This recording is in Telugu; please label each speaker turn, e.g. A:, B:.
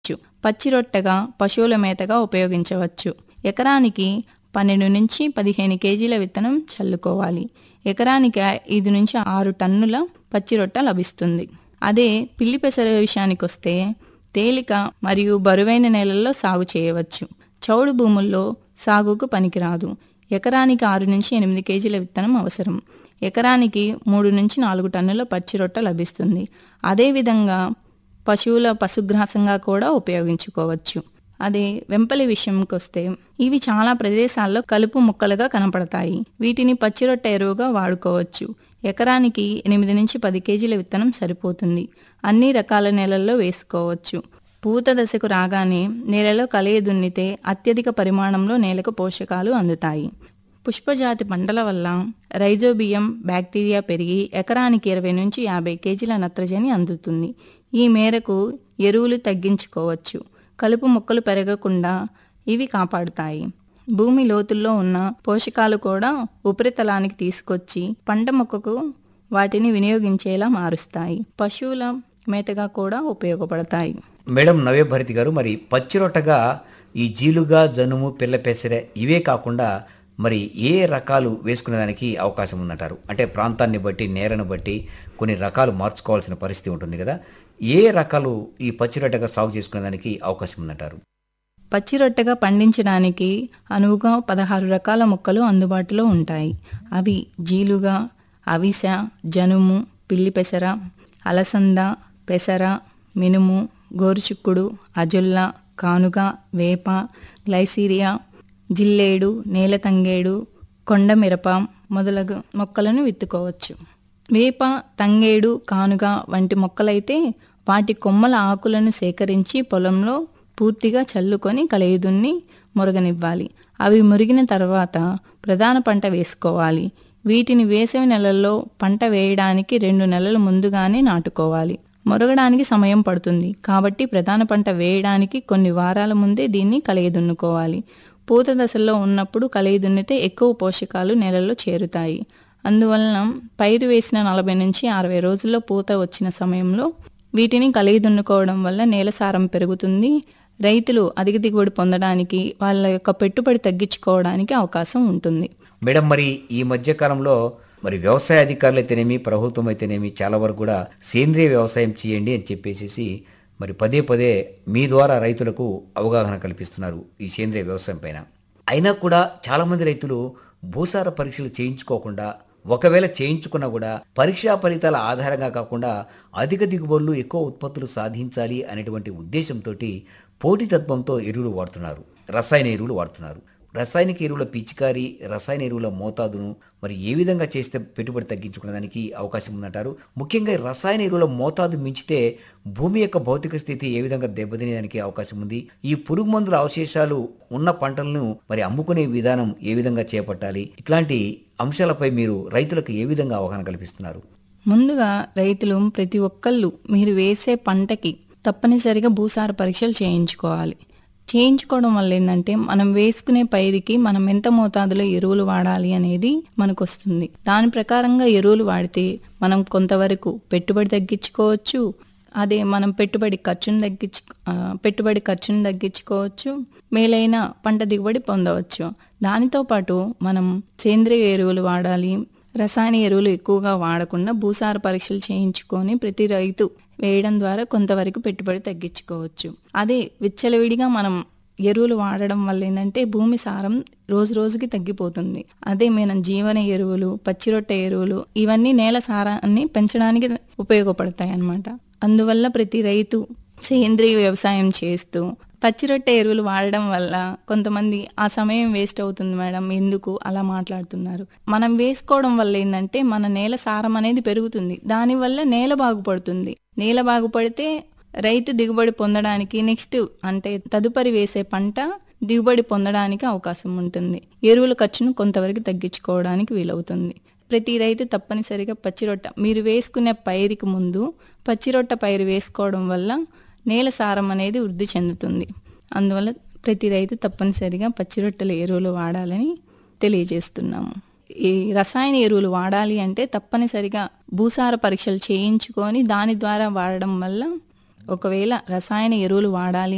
A: వచ్చు పచ్చి రొట్టెగా పశువుల మేతగా ఉపయోగించవచ్చు ఎకరానికి పన్నెండు నుంచి పదిహేను కేజీల విత్తనం చల్లుకోవాలి ఎకరానికి ఐదు నుంచి ఆరు టన్నుల పచ్చి రొట్టె లభిస్తుంది అదే పిల్లి పెసర విషయానికి వస్తే తేలిక మరియు బరువైన నేలల్లో సాగు చేయవచ్చు చౌడు భూముల్లో సాగుకు పనికిరాదు ఎకరానికి ఆరు నుంచి ఎనిమిది కేజీల విత్తనం అవసరం ఎకరానికి మూడు నుంచి నాలుగు టన్నుల పచ్చి రొట్టె లభిస్తుంది అదేవిధంగా పశువుల పశుగ్రాసంగా కూడా ఉపయోగించుకోవచ్చు అదే వెంపలి విషయంకి వస్తే ఇవి చాలా ప్రదేశాల్లో కలుపు ముక్కలుగా కనపడతాయి వీటిని పచ్చి రొట్టె ఎరువుగా వాడుకోవచ్చు ఎకరానికి ఎనిమిది నుంచి పది కేజీల విత్తనం సరిపోతుంది అన్ని రకాల నేలల్లో వేసుకోవచ్చు పూత దశకు రాగానే నేలలో కలయి దున్నితే అత్యధిక పరిమాణంలో నేలకు పోషకాలు అందుతాయి పుష్పజాతి పంటల వల్ల రైజోబియం బ్యాక్టీరియా పెరిగి ఎకరానికి ఇరవై నుంచి యాభై కేజీల నత్రజని అందుతుంది ఈ మేరకు ఎరువులు తగ్గించుకోవచ్చు కలుపు మొక్కలు పెరగకుండా ఇవి కాపాడుతాయి భూమి లోతుల్లో ఉన్న పోషకాలు కూడా ఉపరితలానికి తీసుకొచ్చి పంట మొక్కకు వాటిని వినియోగించేలా మారుస్తాయి పశువుల మేతగా కూడా ఉపయోగపడతాయి
B: మేడం నవ్యభారతి గారు మరి పచ్చిరొట్టగా ఈ జీలుగా జనుము పిల్ల పెసర ఇవే కాకుండా మరి ఏ రకాలు వేసుకునేదానికి అవకాశం ఉందంటారు అంటే ప్రాంతాన్ని బట్టి నేలను బట్టి కొన్ని రకాలు మార్చుకోవాల్సిన పరిస్థితి ఉంటుంది కదా ఏ రకాలు ఈ పచ్చిరొట్టగా సాగు చేసుకునేదానికి అవకాశం ఉందంటారు
A: పచ్చి రొట్టెగా పండించడానికి అనువుగా పదహారు రకాల మొక్కలు అందుబాటులో ఉంటాయి అవి జీలుగా అవిసె జనుము పిల్లి పెసర అలసంద పెసర మినుము గోరుచిక్కుడు అజొల్ల కానుగ వేప గ్లైసీరియా జిల్లేడు నేలతంగేడు కొండ మిరప మొదలగు మొక్కలను విత్తుకోవచ్చు వేప తంగేడు కానుగ వంటి మొక్కలైతే వాటి కొమ్మల ఆకులను సేకరించి పొలంలో పూర్తిగా చల్లుకొని కలయిదున్ని మురగనివ్వాలి అవి మురిగిన తర్వాత ప్రధాన పంట వేసుకోవాలి వీటిని వేసవి నెలల్లో పంట వేయడానికి రెండు నెలల ముందుగానే నాటుకోవాలి మొరగడానికి సమయం పడుతుంది కాబట్టి ప్రధాన పంట వేయడానికి కొన్ని వారాల ముందే దీన్ని కలయిదున్నుకోవాలి పూత దశలో ఉన్నప్పుడు కలయిదున్నితే ఎక్కువ పోషకాలు నేలలో చేరుతాయి అందువలన పైరు వేసిన నలభై నుంచి అరవై రోజుల్లో పూత వచ్చిన సమయంలో వీటిని కలిగి దున్నుకోవడం వల్ల నేల సారం పెరుగుతుంది రైతులు అధిక దిగుబడి పొందడానికి వాళ్ళ యొక్క పెట్టుబడి తగ్గించుకోవడానికి అవకాశం ఉంటుంది
B: మేడం మరి ఈ మధ్య కాలంలో మరి వ్యవసాయ అధికారులు అయితేనేమి ప్రభుత్వం అయితేనేమి చాలా వరకు కూడా సేంద్రియ వ్యవసాయం చేయండి అని చెప్పేసి మరి పదే పదే మీ ద్వారా రైతులకు అవగాహన కల్పిస్తున్నారు ఈ సేంద్రియ వ్యవసాయం పైన అయినా కూడా చాలామంది రైతులు భూసార పరీక్షలు చేయించుకోకుండా ఒకవేళ చేయించుకున్నా కూడా పరీక్షా ఫలితాల ఆధారంగా కాకుండా అధిక దిగుబడులు ఎక్కువ ఉత్పత్తులు సాధించాలి అనేటువంటి ఉద్దేశంతో పోటీతత్వంతో ఎరువులు వాడుతున్నారు రసాయన ఎరువులు వాడుతున్నారు రసాయనిక ఎరువుల పిచికారి రసాయన ఎరువుల మోతాదును మరి ఏ విధంగా చేస్తే పెట్టుబడి తగ్గించుకునేదానికి అవకాశం ఉందంటారు ముఖ్యంగా ఈ రసాయన ఎరువుల మోతాదు మించితే భూమి యొక్క భౌతిక స్థితి ఏ విధంగా దెబ్బతినేదానికి అవకాశం ఉంది ఈ పురుగు మందుల అవశేషాలు ఉన్న పంటలను మరి అమ్ముకునే విధానం ఏ విధంగా చేపట్టాలి ఇట్లాంటి అంశాలపై మీరు రైతులకు ఏ విధంగా అవగాహన కల్పిస్తున్నారు
A: ముందుగా రైతులు ప్రతి ఒక్కళ్ళు మీరు వేసే పంటకి తప్పనిసరిగా భూసార పరీక్షలు చేయించుకోవాలి చేయించుకోవడం వల్ల ఏంటంటే మనం వేసుకునే పైరుకి మనం ఎంత మోతాదులో ఎరువులు వాడాలి అనేది మనకు వస్తుంది దాని ప్రకారంగా ఎరువులు వాడితే మనం కొంతవరకు పెట్టుబడి తగ్గించుకోవచ్చు అదే మనం పెట్టుబడి ఖర్చును తగ్గించు ఆ, పెట్టుబడి ఖర్చును తగ్గించుకోవచ్చు మేలైన పంట దిగుబడి పొందవచ్చు దానితో పాటు మనం సేంద్రియ ఎరువులు వాడాలి రసాయన ఎరువులు ఎక్కువగా వాడకుండా భూసార పరీక్షలు చేయించుకొని ప్రతి రైతు వేయడం ద్వారా కొంతవరకు పెట్టుబడి తగ్గించుకోవచ్చు అదే విచ్చలవిడిగా మనం ఎరువులు వాడడం వల్ల ఏంటంటే భూమి సారం రోజు రోజుకి తగ్గిపోతుంది అదే మనం జీవన ఎరువులు పచ్చిరొట్టె ఎరువులు ఇవన్నీ నేల సారాన్ని పెంచడానికి ఉపయోగపడతాయి అన్నమాట అందువల్ల ప్రతి రైతు సేంద్రియ వ్యవసాయం చేస్తూ పచ్చిరొట్టె ఎరువులు వాడడం వల్ల కొంతమంది ఆ సమయం వేస్ట్ అవుతుంది మేడం ఎందుకు అలా మాట్లాడుతున్నారు మనం వేసుకోవడం వల్ల ఏంటంటే మన నేల సారం అనేది పెరుగుతుంది దానివల్ల నేల బాగుపడుతుంది నేల బాగుపడితే రైతు దిగుబడి పొందడానికి నెక్స్ట్ అంటే తదుపరి వేసే పంట దిగుబడి పొందడానికి అవకాశం ఉంటుంది ఎరువుల ఖర్చును కొంతవరకు తగ్గించుకోవడానికి వీలవుతుంది ప్రతి రైతు తప్పనిసరిగా పచ్చిరొట్ట మీరు వేసుకునే పైరుకి ముందు పచ్చిరొట్ట పైరు వేసుకోవడం వల్ల నేల సారం అనేది వృద్ధి చెందుతుంది అందువల్ల ప్రతి రైతు తప్పనిసరిగా పచ్చిరొట్టెల ఎరువులు వాడాలని తెలియజేస్తున్నాము ఈ రసాయన ఎరువులు వాడాలి అంటే తప్పనిసరిగా భూసార పరీక్షలు చేయించుకొని దాని ద్వారా వాడడం వల్ల ఒకవేళ రసాయన ఎరువులు వాడాలి